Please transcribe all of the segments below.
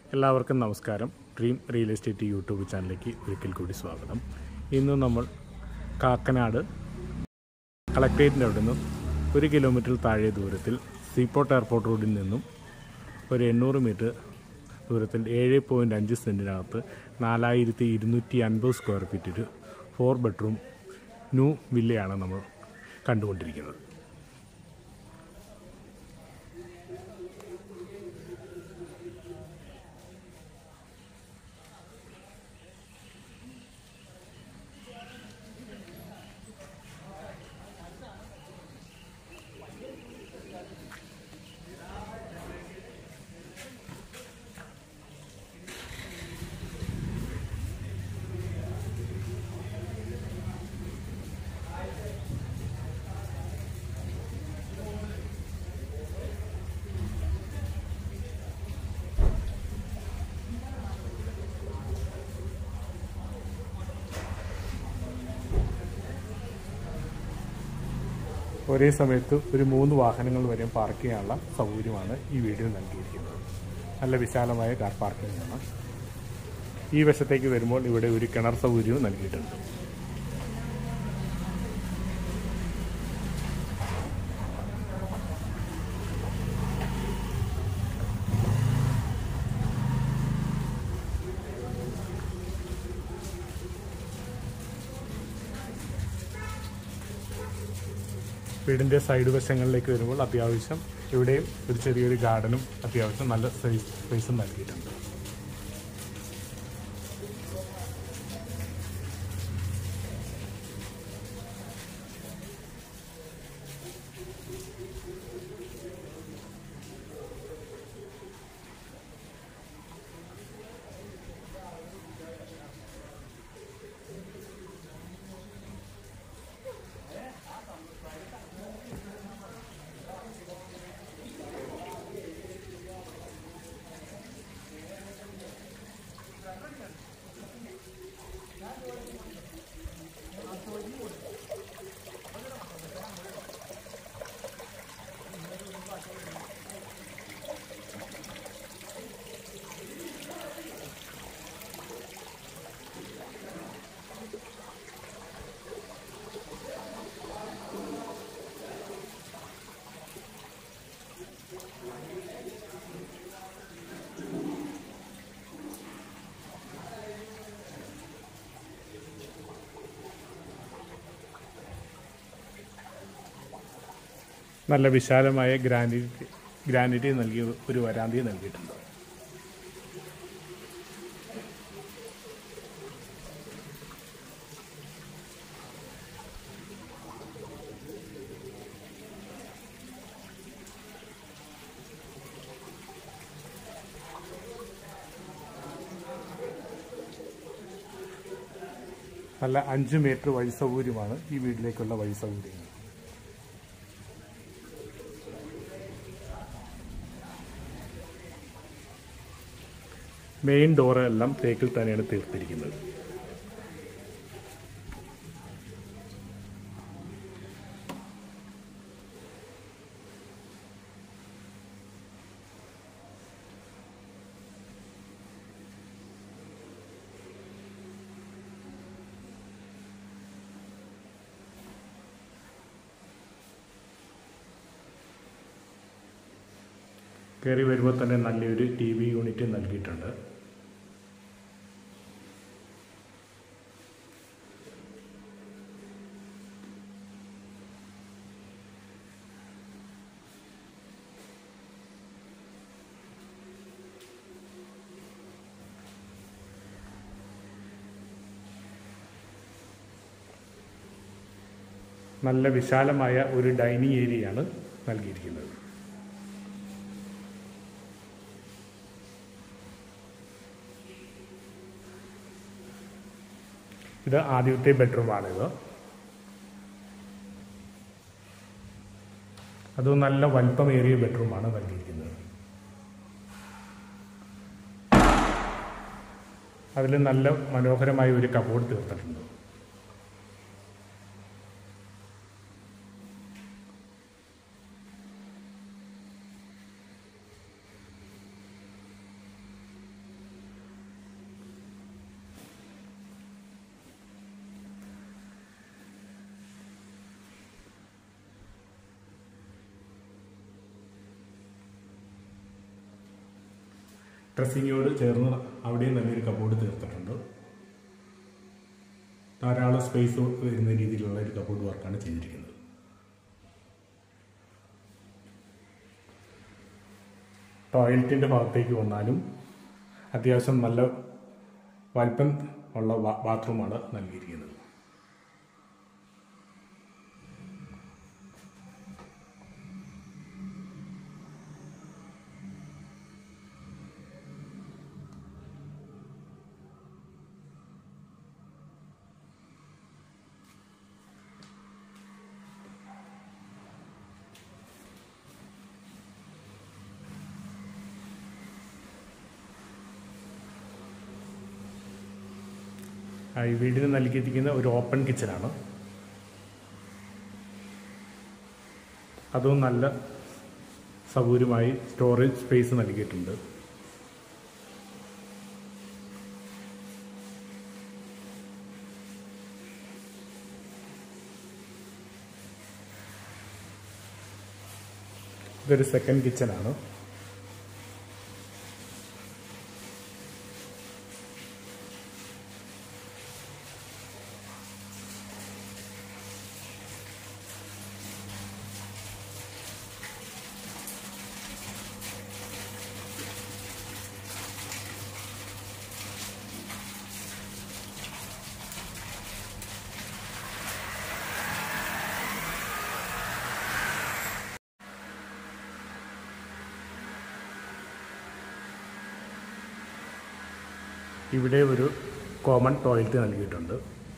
എല്ലാവർക്കും നമസ്കാരം dream real estate YouTube ചാനലിലേക്ക് ഒരിക്കൽ കൂടി സ്വാഗതം ഇന്ന് നമ്മൾ കാക്കനാട് കളക്ട്രേറ്റിൻ്റെ അവിടെ നിന്നും ഒരു കിലോമീറ്റർ താഴെ ദൂരത്തിൽ സീപോർട്ട് എയർപോർട്ട് റോഡിൽ നിന്നും ഒരു എണ്ണൂറ് മീറ്റർ ദൂരത്തിൽ ഏഴ് പോയിൻറ്റ് അഞ്ച് സെൻറ്റിനകത്ത് നാലായിരത്തി ഇരുന്നൂറ്റി അൻപത് സ്ക്വയർ ഫീറ്റ് ഒരു ഫോർ ബെഡ്റൂം ന്യൂ വില്ലയാണ് നമ്മൾ കണ്ടുകൊണ്ടിരിക്കുന്നത് ഒരേ സമയത്ത് ഒരു മൂന്ന് വാഹനങ്ങൾ വരെ പാർക്ക് ചെയ്യാനുള്ള സൗകര്യമാണ് ഈ വീഡിയോ നൽകിയിരിക്കുന്നത് നല്ല വിശാലമായ കാർ പാർക്കിംഗ് ആണ് ഈ വശത്തേക്ക് വരുമ്പോൾ ഇവിടെ ഒരു കിണർ സൗകര്യവും നൽകിയിട്ടുണ്ട് വീടിൻ്റെ സൈഡ് വശങ്ങളിലേക്ക് വരുമ്പോൾ അത്യാവശ്യം ഇവിടെയും ഒരു ചെറിയൊരു ഗാർഡനും അത്യാവശ്യം നല്ല സൈസ് സ്പേസും നൽകിയിട്ടുണ്ട് നല്ല വിശാലമായ ഗ്രാൻഡിറ്റി ഗ്രാൻഡിറ്റി നൽകിയ ഒരു വരാന്തി നൽകിയിട്ടുണ്ട് നല്ല അഞ്ച് മീറ്റർ വഴി സൗകര്യമാണ് ഈ വീട്ടിലേക്കുള്ള വഴി സൗകര്യങ്ങൾ മെയിൻ ഡോറ് എല്ലാം തേക്കിൽ തന്നെയാണ് തീർത്തിരിക്കുന്നത് കയറി വരുമ്പോൾ തന്നെ നല്ലൊരു ടി വി യൂണിറ്റ് നൽകിയിട്ടുണ്ട് നല്ല വിശാലമായ ഒരു ഡൈനിങ് ഏരിയയാണ് നൽകിയിരിക്കുന്നത് ഇത് ആദ്യത്തെ ബെഡ്റൂമാണിത് അത് നല്ല വലിപ്പമേറിയ ബെഡ്റൂമാണ് നൽകിയിരിക്കുന്നത് അതിൽ നല്ല മനോഹരമായ ഒരു കബോർഡ് തീർത്തിട്ടുണ്ട് ഡ്രസ്സിങ്ങിനോട് ചേർന്ന് അവിടെയും നല്ലൊരു കബോർഡ് തീർത്തിട്ടുണ്ട് ധാരാളം സ്പേസ് വരുന്ന രീതിയിലുള്ള ഒരു കബോർഡ് വർക്കാണ് ചെയ്തിരിക്കുന്നത് ടോയ്ലറ്റിൻ്റെ ഭാഗത്തേക്ക് വന്നാലും അത്യാവശ്യം നല്ല വലിപ്പം ഉള്ള ബാ- ബാത്റൂമാണ് നൽകിയിരിക്കുന്നത് ആ, ഈ വീടിന് നൽകിയിരിക്കുന്ന ഒരു ഓപ്പൺ കിച്ചനാണ് അതും നല്ല സൗകര്യമായി സ്റ്റോറേജ് സ്പേസ് നൽകിയിട്ടുണ്ട് ഇതൊരു സെക്കൻഡ് കിച്ചനാണ് ഇവിടെ ഒരു കോമൺ ടോയ്ലറ്റ് നൽകിയിട്ടുണ്ട്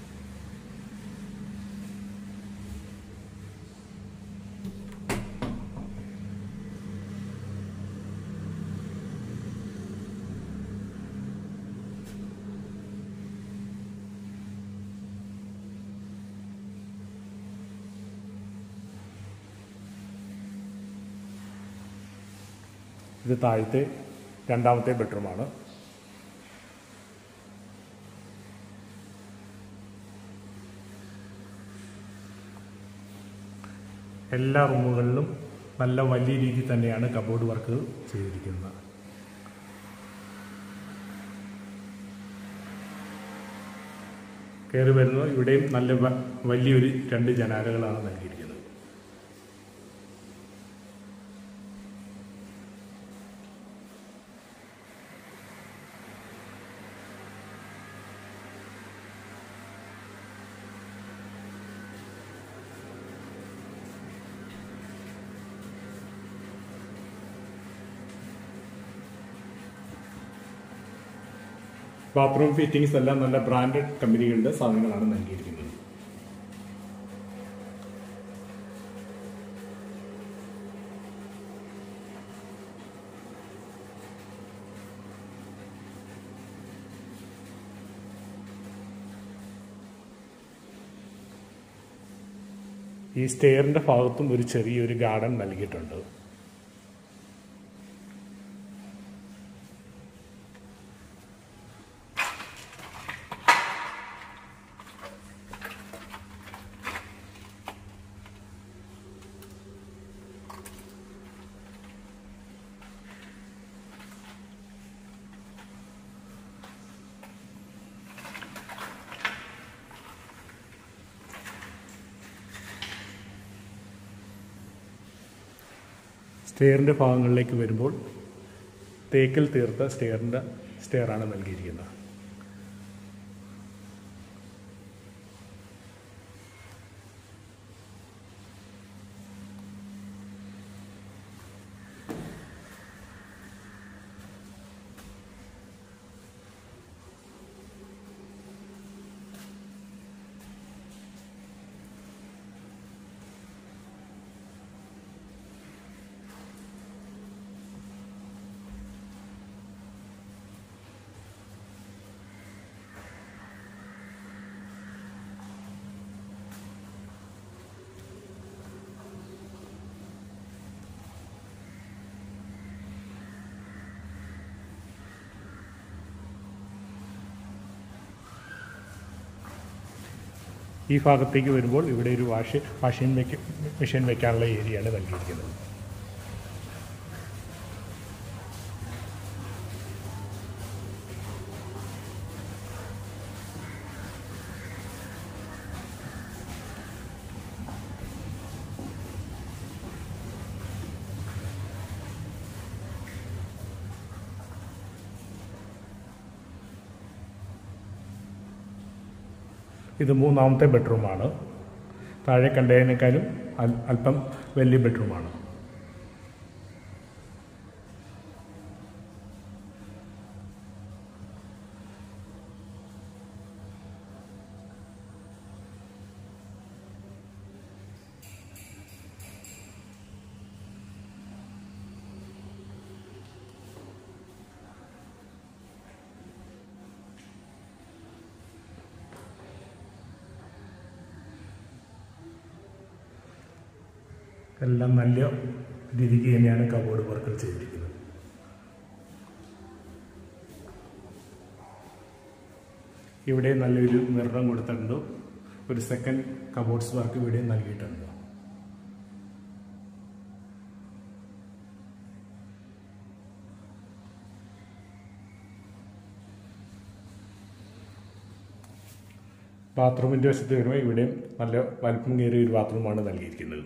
ഇത് താഴത്തെ രണ്ടാമത്തെ ബെഡ്റൂമാണ് എല്ലാ റൂമുകളിലും നല്ല വലിയ രീതിയിൽ തന്നെയാണ് കബോർഡ് വർക്കുകൾ ചെയ്തിരിക്കുന്നത് കയറി വരുന്നത് ഇവിടെയും നല്ല വ- വലിയൊരു രണ്ട് ജനാലകളാണ് നൽകിയിരിക്കുന്നത് ബാത്റൂം ഫിറ്റിംഗ്സ് എല്ലാം നല്ല ബ്രാൻഡഡ് കമ്പനികളുടെ സാധനങ്ങളാണ് നൽകിയിരിക്കുന്നത് ഈ സ്റ്റെയറിന്റെ ഭാഗത്തും ഒരു ചെറിയൊരു ഗാർഡൻ നൽകിയിട്ടുണ്ട് സ്റ്റെയറിൻ്റെ ഭാഗങ്ങളിലേക്ക് വരുമ്പോൾ തേക്കിൽ തീർത്ത സ്റ്റെയറിൻ്റെ സ്റ്റെയറാണ് നൽകിയിരിക്കുന്നത് ഈ ഭാഗത്തേക്ക് വരുമ്പോൾ ഇവിടെ ഒരു വാഷ് വാഷിംഗ് മെക്ക മെഷീൻ വെക്കാനുള്ള ഏരിയയാണ് നൽകിയിരിക്കുന്നത് ഇത് മൂന്നാമത്തെ ബെഡ്റൂമാണ് താഴെ കണ്ടതിനേക്കാളും അൽ- അല്പം വലിയ ബെഡ്റൂമാണ് എല്ലാം നല്ല രീതിക്ക് തന്നെയാണ് കബോർഡ് വർക്കുകൾ ചെയ്തിരിക്കുന്നത് ഇവിടെ നല്ലൊരു മിററും കൊടുത്തിട്ടുണ്ട് ഒരു സെക്കൻഡ് കബോർഡ്സ് വർക്ക് ഇവിടെ നൽകിയിട്ടുണ്ട് ബാത്റൂമിൻ്റെ വശത്ത് വരുമ്പോൾ ഇവിടെയും നല്ല വലുപ്പം കയറിയ ഒരു ബാത്റൂമാണ് നൽകിയിരിക്കുന്നത്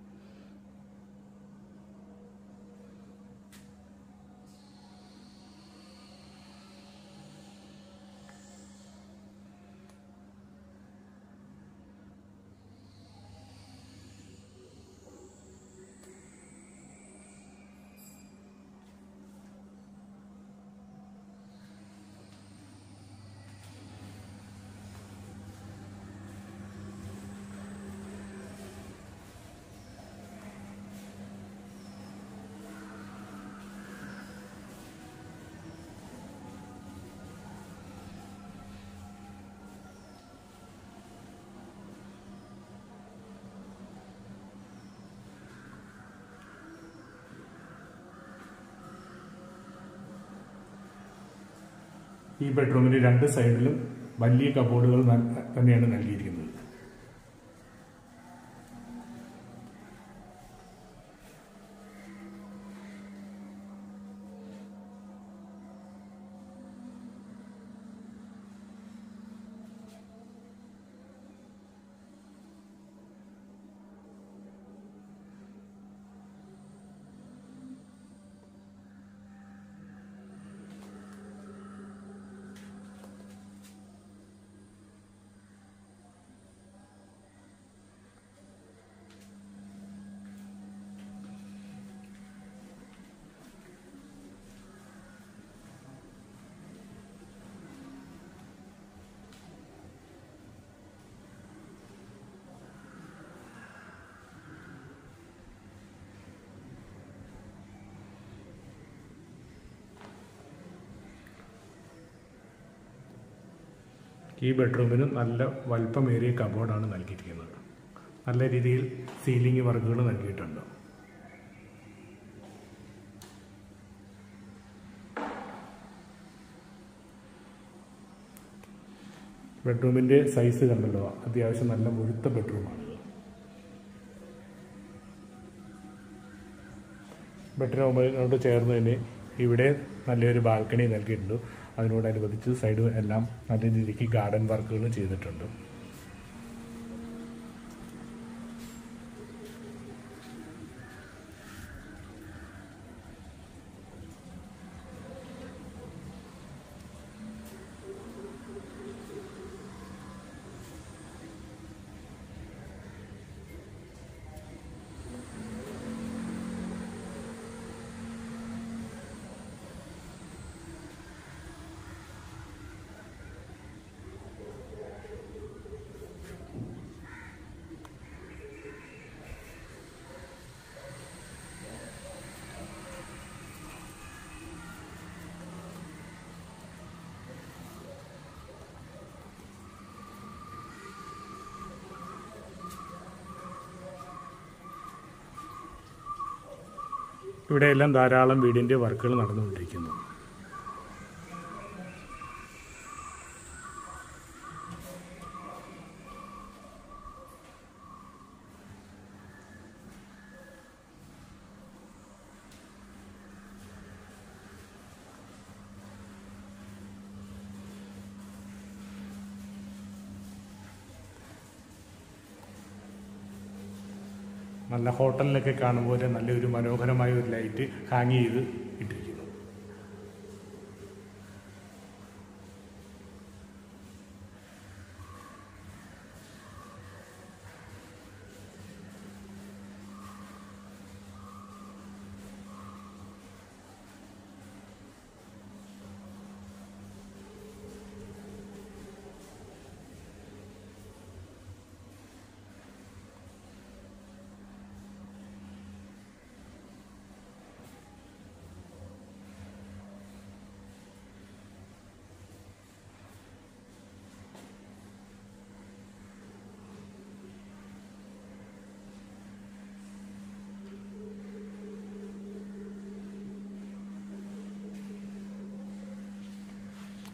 ഈ ബെഡ്റൂമിന് രണ്ട് സൈഡിലും വലിയ കബോർഡുകൾ ന- തന്നെയാണ് നൽകിയിരിക്കുന്നത് ഈ ബെഡ്റൂമിന് നല്ല വലിപ്പമേറിയ കബോർഡാണ് നൽകിയിരിക്കുന്നത് നല്ല രീതിയിൽ സീലിംഗ് വർക്കുകൾ നൽകിയിട്ടുണ്ട് ബെഡ്റൂമിൻ്റെ സൈസ് കണ്ടല്ലോ അത്യാവശ്യം നല്ല മുഴുത്ത ബെഡ്റൂമാണിത് ബെഡ്റൂമിനോട് ചേർന്ന് തന്നെ ഇവിടെ നല്ലൊരു ബാൽക്കണി നൽകിയിട്ടുണ്ട് അതിനോടനുബന്ധിച്ച് സൈഡ് എല്ലാം നല്ല രീതിക്ക് ഗാർഡൻ വർക്കുകൾ ചെയ്തിട്ടുണ്ട് ഇവിടെയെല്ലാം ധാരാളം വീടിൻ്റെ വർക്കുകൾ നടന്നുകൊണ്ടിരിക്കുന്നു നല്ല ഹോട്ടലിലൊക്കെ കാണുമ്പോൾ നല്ലൊരു മനോഹരമായ ഒരു ലൈറ്റ് ഹാങ് ചെയ്ത് ഇട്ടിരിക്കുന്നു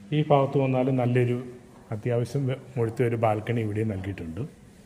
ഈ ഭാഗത്ത് വന്നാലും നല്ലൊരു അത്യാവശ്യം വെ- മുഴുത്ത ഒരു ബാൽക്കണി ഇവിടെ നൽകിയിട്ടുണ്ട്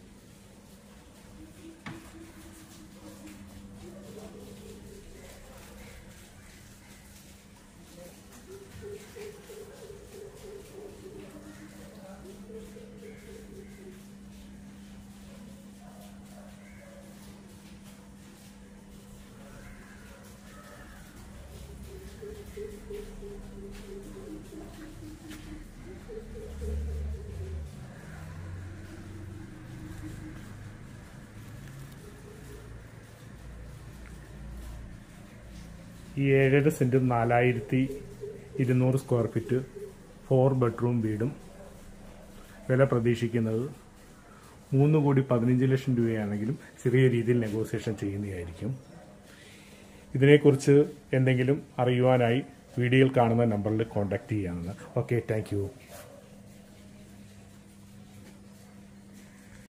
ഈ ഏഴര സെൻറ്റും നാലായിരത്തി ഇരുന്നൂറ് സ്ക്വയർ ഫീറ്റ് ഫോർ ബെഡ്റൂം വീടും വില പ്രതീക്ഷിക്കുന്നത് മൂന്ന് കോടി പതിനഞ്ച് ലക്ഷം രൂപയാണെങ്കിലും ചെറിയ രീതിയിൽ നെഗോസിയേഷൻ ചെയ്യുന്നതായിരിക്കും ഇതിനെക്കുറിച്ച് എന്തെങ്കിലും അറിയുവാനായി വീഡിയോയിൽ കാണുന്ന നമ്പറിൽ കോൺടാക്റ്റ് ചെയ്യാവുന്നതാണ് ഓക്കെ താങ്ക്